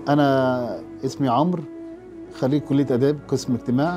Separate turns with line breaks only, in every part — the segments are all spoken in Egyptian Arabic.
انا اسمي عمرو خريج كليه اداب قسم اجتماع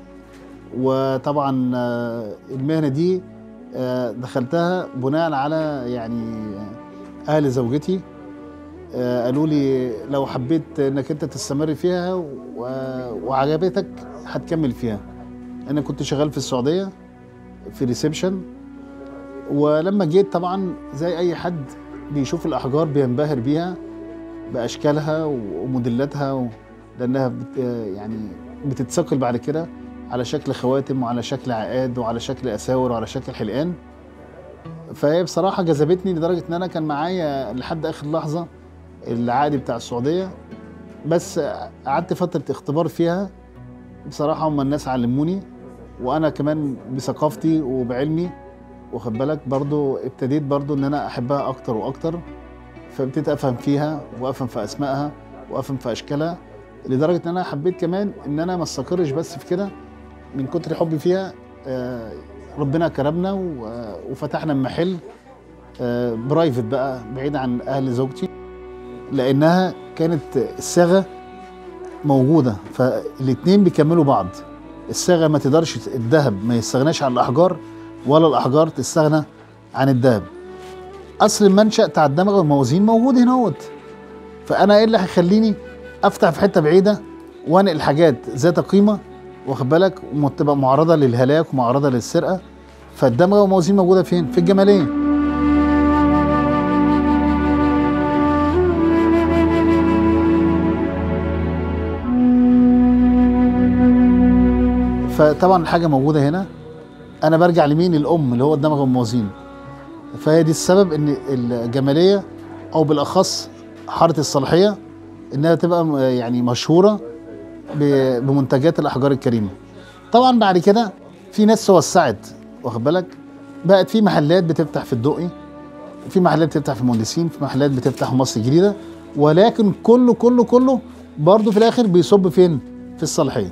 وطبعا آه، المهنه دي آه، دخلتها بناء على يعني اهل زوجتي آه، قالوا لي لو حبيت انك انت تستمر فيها و- وعجبتك هتكمل فيها انا كنت شغال في السعوديه في ريسبشن ولما جيت طبعا زي اي حد بيشوف الاحجار بينبهر بيها باشكالها وموديلاتها و... لانها بت... يعني بتتثقل بعد كده على شكل خواتم وعلى شكل عقاد وعلى شكل اساور وعلى شكل حلقان فهي بصراحه جذبتني لدرجه ان انا كان معايا لحد اخر لحظه العقد بتاع السعوديه بس قعدت فتره اختبار فيها بصراحه هم الناس علموني وانا كمان بثقافتي وبعلمي واخد بالك برضو ابتديت برضو ان انا احبها اكتر واكتر فابتديت افهم فيها وافهم في اسمائها وافهم في اشكالها لدرجه ان انا حبيت كمان ان انا ما استقرش بس في كده من كتر حبي فيها آه، ربنا كرمنا و- وفتحنا محل آه، برايفت بقى بعيد عن اهل زوجتي لانها كانت الصاغه موجوده فالاتنين بيكملوا بعض الصاغه ما تقدرش الذهب ما يستغناش عن الاحجار ولا الاحجار تستغنى عن الذهب اصل المنشا بتاع الدمغ والموازين موجود هنا اهوت فانا ايه اللي هيخليني افتح في حته بعيده وانقل حاجات ذات قيمه واخد بالك وتبقى معرضه للهلاك ومعرضه للسرقه فالدمغه والموازين موجوده فين؟ في الجماليه فطبعا الحاجه موجوده هنا انا برجع لمين الام اللي هو الدمغ والموازين فهي دي السبب ان الجماليه او بالاخص حاره الصلاحيه انها تبقى م- يعني مشهوره ب- بمنتجات الاحجار الكريمه طبعا بعد كده في ناس توسعت واخد بالك بقت في محلات بتفتح في الدقي في محلات بتفتح في المهندسين في محلات بتفتح في مصر الجديده ولكن كله كله كله برضه في الاخر بيصب فين في الصلاحيه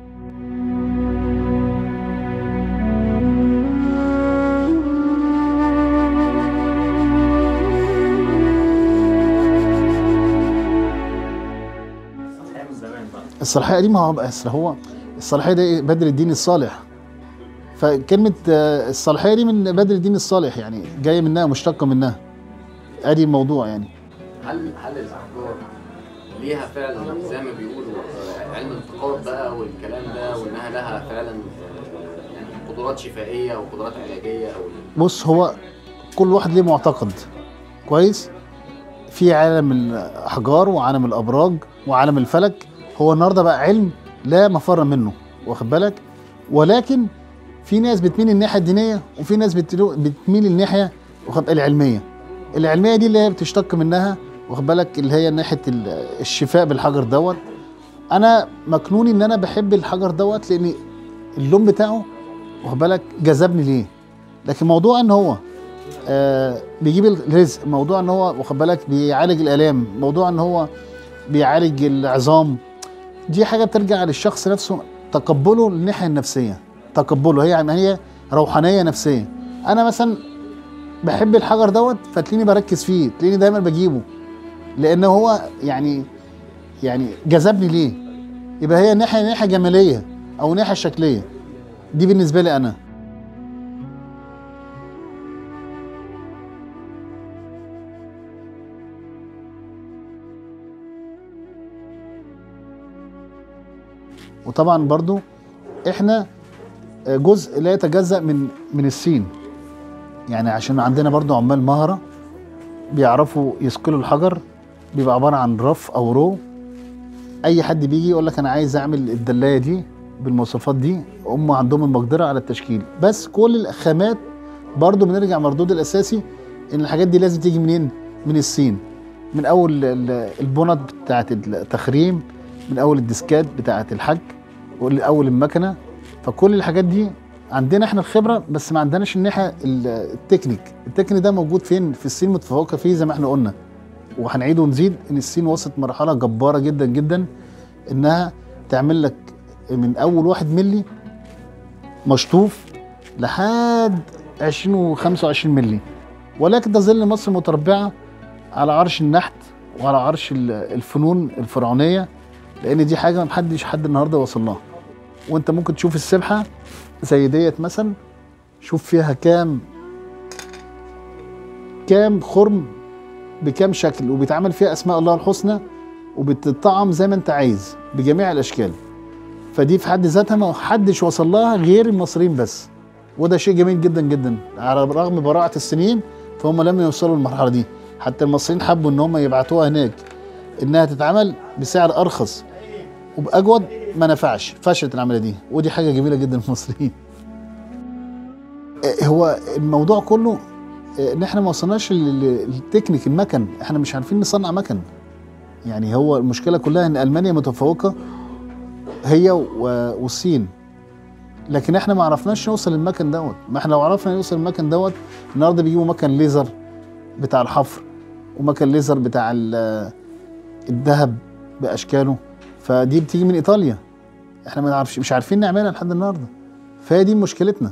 صحيح من زمان بقى
الصلاحيه دي ما هو اصل هو الصلاحيه ده إيه؟ بدر الدين الصالح فكلمه آه، الصلاحيه دي من بدر الدين الصالح يعني جايه منها مشتقه منها ادي الموضوع يعني
هل هل الاحجار ليها فعلا زي ما بيقولوا آه، علم التقاط بقى والكلام ده وانها لها فعلا آه، يعني قدرات شفائيه وقدرات علاجيه او
بص هو كل واحد ليه معتقد كويس في عالم الاحجار وعالم الابراج وعالم الفلك هو النهارده بقى علم لا مفر منه واخد بالك ولكن في ناس بتميل الناحيه الدينيه وفي ناس بتلو- بتميل الناحيه واخد- العلميه العلميه دي اللي هي بتشتق منها واخد بالك اللي هي ناحيه ال- الشفاء بالحجر دوت انا مكنوني ان انا بحب الحجر دوت لان اللون بتاعه واخد بالك جذبني ليه لكن موضوع ان هو آه بيجيب الرزق موضوع ان هو واخد بالك بيعالج الالام موضوع ان هو بيعالج العظام دي حاجه بترجع للشخص نفسه تقبله للناحيه النفسيه تقبله هي يعني هي روحانيه نفسيه انا مثلا بحب الحجر دوت فتلاقيني بركز فيه تلاقيني دايما بجيبه لان هو يعني يعني جذبني ليه يبقى هي ناحيه ناحيه جماليه او ناحيه شكليه دي بالنسبه لي انا وطبعا برضو احنا جزء لا يتجزأ من من السين يعني عشان عندنا برضو عمال مهرة بيعرفوا يثقلوا الحجر بيبقى عبارة عن رف أو رو أي حد بيجي يقول لك أنا عايز أعمل الدلاية دي بالمواصفات دي هم عندهم المقدرة على التشكيل بس كل الخامات برضو بنرجع مردود الأساسي إن الحاجات دي لازم تيجي منين؟ من الصين من أول ال- البنط بتاعت التخريم من أول الديسكات بتاعت الحج واول المكنه فكل الحاجات دي عندنا احنا الخبره بس ما عندناش الناحيه ال- التكنيك التكنيك ده موجود فين في الصين متفوقه فيه زي ما احنا قلنا وهنعيد ونزيد ان الصين وصلت مرحله جباره جدا جدا انها تعمل لك من اول واحد ملي مشطوف لحد 20 و 25 ملي ولكن تظل مصر متربعه على عرش النحت وعلى عرش ال- الفنون الفرعونيه لان دي حاجه محدش حد النهارده وصل لها وانت ممكن تشوف السبحه زي ديت مثلا شوف فيها كام كام خرم بكام شكل وبيتعمل فيها اسماء الله الحسنى وبتطعم زي ما انت عايز بجميع الاشكال فدي في حد ذاتها ما حدش وصل لها غير المصريين بس وده شيء جميل جدا جدا على رغم براعه السنين فهم لم يوصلوا للمرحله دي حتى المصريين حبوا ان هم يبعتوها هناك انها تتعمل بسعر ارخص وباجود ما نفعش فشلت العمليه دي ودي حاجه جميله جدا المصريين آه، هو الموضوع كله آه، ان احنا ما وصلناش لل- للتكنيك المكن احنا مش عارفين نصنع مكن يعني هو المشكله كلها ان المانيا متفوقه هي و- والصين لكن احنا ما عرفناش نوصل للمكن دوت ما احنا لو عرفنا نوصل للمكن دوت النهارده بيجيبوا مكن ليزر بتاع الحفر ومكن ليزر بتاع ال- الذهب باشكاله فدي بتيجي من ايطاليا احنا ما نعرفش مش عارفين نعملها لحد النهارده فهي دي مشكلتنا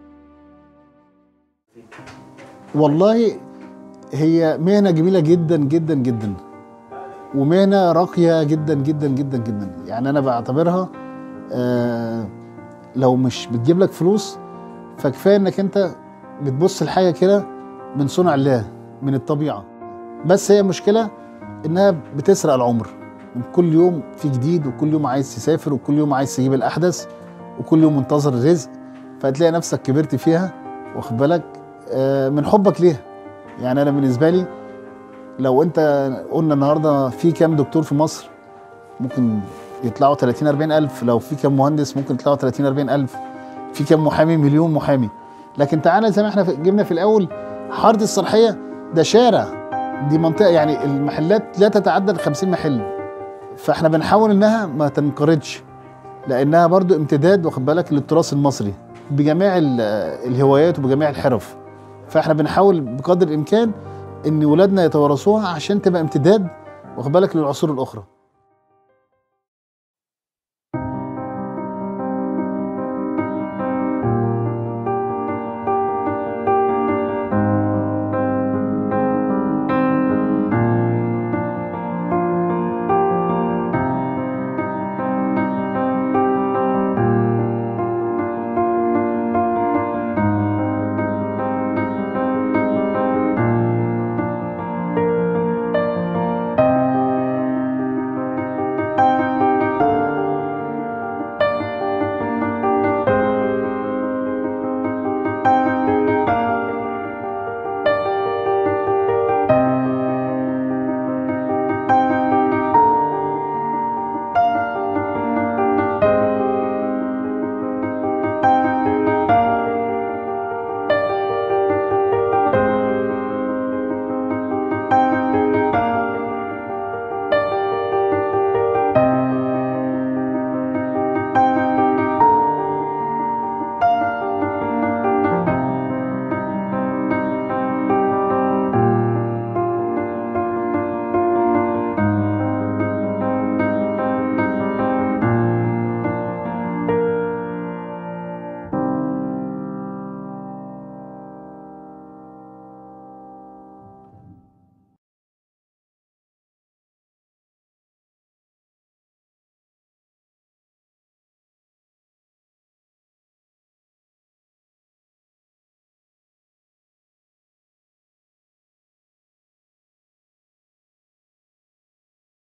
والله هي مهنه جميله جدا جدا جدا ومهنه راقيه جدا جدا جدا جدا يعني انا بعتبرها آه لو مش بتجيب لك فلوس فكفايه انك انت بتبص لحاجه كده من صنع الله من الطبيعه بس هي مشكله انها بتسرق العمر من كل يوم في جديد وكل يوم عايز تسافر وكل يوم عايز تجيب الاحدث وكل يوم منتظر الرزق فهتلاقي نفسك كبرت فيها واخد بالك آه، من حبك ليها يعني انا بالنسبه لي لو انت قلنا النهارده في كام دكتور في مصر ممكن يطلعوا 30 40 الف لو في كام مهندس ممكن يطلعوا 30 40 الف في كام محامي مليون محامي لكن تعالى زي ما احنا في- جبنا في الاول حاره الصالحيه ده شارع دي منطقه يعني المحلات لا تتعدى ال 50 محل فاحنا بنحاول انها ما تنقرضش لانها برضو امتداد واخد بالك للتراث المصري بجميع ال- الهوايات وبجميع الحرف فاحنا بنحاول بقدر الامكان ان ولادنا يتوارثوها عشان تبقى امتداد واخد بالك للعصور الاخرى